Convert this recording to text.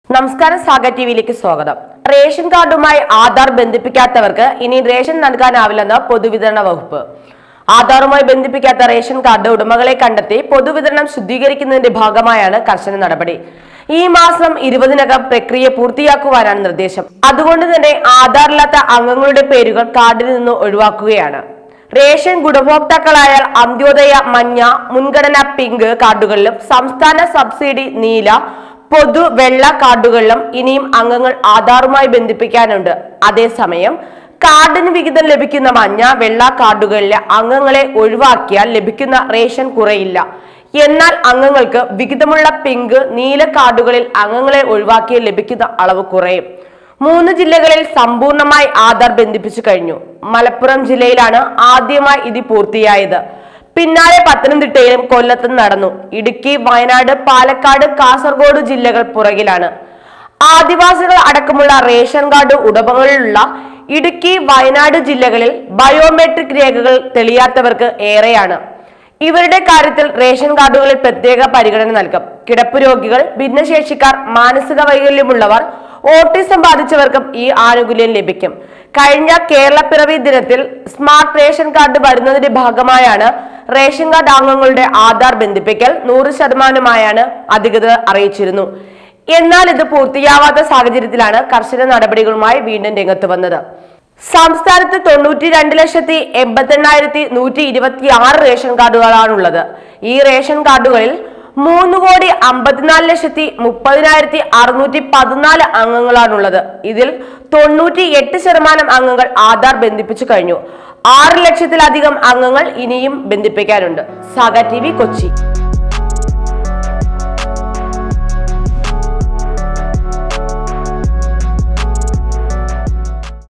നമസ്കാരം സാഗ ടിവിയിലേക്ക് സ്വാഗതം റേഷൻ കാർഡുമായി ആധാർ ബന്ധിപ്പിക്കാത്തവർക്ക് ഇനി റേഷൻ നൽകാനാവില്ലെന്ന് പൊതുവിതരണ വകുപ്പ് ആധാറുമായി ബന്ധിപ്പിക്കാത്ത റേഷൻ കാർഡ് ഉടമകളെ കണ്ടെത്തി പൊതുവിതരണം ശുദ്ധീകരിക്കുന്നതിന്റെ ഭാഗമായാണ് കർശന നടപടി ഈ മാസം ഇരുപതിനകം പ്രക്രിയ പൂർത്തിയാക്കുവാനാണ് നിർദ്ദേശം അതുകൊണ്ട് തന്നെ ആധാറില്ലാത്ത അംഗങ്ങളുടെ പേരുകൾ കാർഡിൽ നിന്ന് ഒഴിവാക്കുകയാണ് റേഷൻ ഗുണഭോക്താക്കളായാൽ അന്ത്യോദയ മഞ്ഞ മുൻഗണന പിങ്ക് കാർഡുകളിലും സംസ്ഥാന സബ്സിഡി നീല പൊതു വെള്ള കാർഡുകളിലും ഇനിയും അംഗങ്ങൾ ആധാറുമായി ബന്ധിപ്പിക്കാനുണ്ട് അതേസമയം കാർഡിന് വിഹിതം ലഭിക്കുന്ന മഞ്ഞ വെള്ള കാർഡുകളിലെ അംഗങ്ങളെ ഒഴിവാക്കിയാൽ ലഭിക്കുന്ന റേഷൻ കുറയില്ല എന്നാൽ അംഗങ്ങൾക്ക് വിഹിതമുള്ള പിങ്ക് നീല കാർഡുകളിൽ അംഗങ്ങളെ ഒഴിവാക്കിയാൽ ലഭിക്കുന്ന അളവ് കുറയും മൂന്ന് ജില്ലകളിൽ സമ്പൂർണ്ണമായി ആധാർ ബന്ധിപ്പിച്ചു കഴിഞ്ഞു മലപ്പുറം ജില്ലയിലാണ് ആദ്യമായി ഇത് പൂർത്തിയായത് പിന്നാലെ പത്തനംതിട്ടയിലും കൊല്ലത്തും നടന്നു ഇടുക്കി വയനാട് പാലക്കാട് കാസർഗോഡ് ജില്ലകൾ പുറകിലാണ് ആദിവാസികൾ അടക്കമുള്ള റേഷൻ കാർഡ് ഉടമകളിലുള്ള ഇടുക്കി വയനാട് ജില്ലകളിൽ ബയോമെട്രിക് രേഖകൾ തെളിയാത്തവർക്ക് ഏറെയാണ് ഇവരുടെ കാര്യത്തിൽ റേഷൻ കാർഡുകളിൽ പ്രത്യേക പരിഗണന നൽകും കിടപ്പ് രോഗികൾ ഭിന്നശേഷിക്കാർ മാനസിക വൈകല്യമുള്ളവർ ഓട്ടിസം ബാധിച്ചവർക്കും ഈ ആനുകൂല്യം ലഭിക്കും കഴിഞ്ഞ കേരള പിറവി ദിനത്തിൽ സ്മാർട്ട് റേഷൻ കാർഡ് വരുന്നതിന്റെ ഭാഗമായാണ് റേഷൻ കാർഡ് അംഗങ്ങളുടെ ആധാർ ബന്ധിപ്പിക്കൽ നൂറ് ശതമാനമായാണ് അധികൃതർ അറിയിച്ചിരുന്നു എന്നാൽ ഇത് പൂർത്തിയാവാത്ത സാഹചര്യത്തിലാണ് കർശന നടപടികളുമായി വീണ്ടും രംഗത്ത് വന്നത് സംസ്ഥാനത്ത് തൊണ്ണൂറ്റി രണ്ട് ലക്ഷത്തി എൺപത്തെണ്ണായിരത്തി നൂറ്റി ഇരുപത്തി ആറ് റേഷൻ കാർഡുകളാണുള്ളത് ഈ റേഷൻ കാർഡുകളിൽ മൂന്ന് കോടി അമ്പത്തിനാല് ലക്ഷത്തി മുപ്പതിനായിരത്തി അറുന്നൂറ്റി പതിനാല് അംഗങ്ങളാണുള്ളത് ഇതിൽ തൊണ്ണൂറ്റി എട്ട് ശതമാനം അംഗങ്ങൾ ആധാർ ബന്ധിപ്പിച്ചു കഴിഞ്ഞു ആറ് ലക്ഷത്തിലധികം അംഗങ്ങൾ ഇനിയും ബന്ധിപ്പിക്കാനുണ്ട് സാഗ ടി വി കൊച്ചി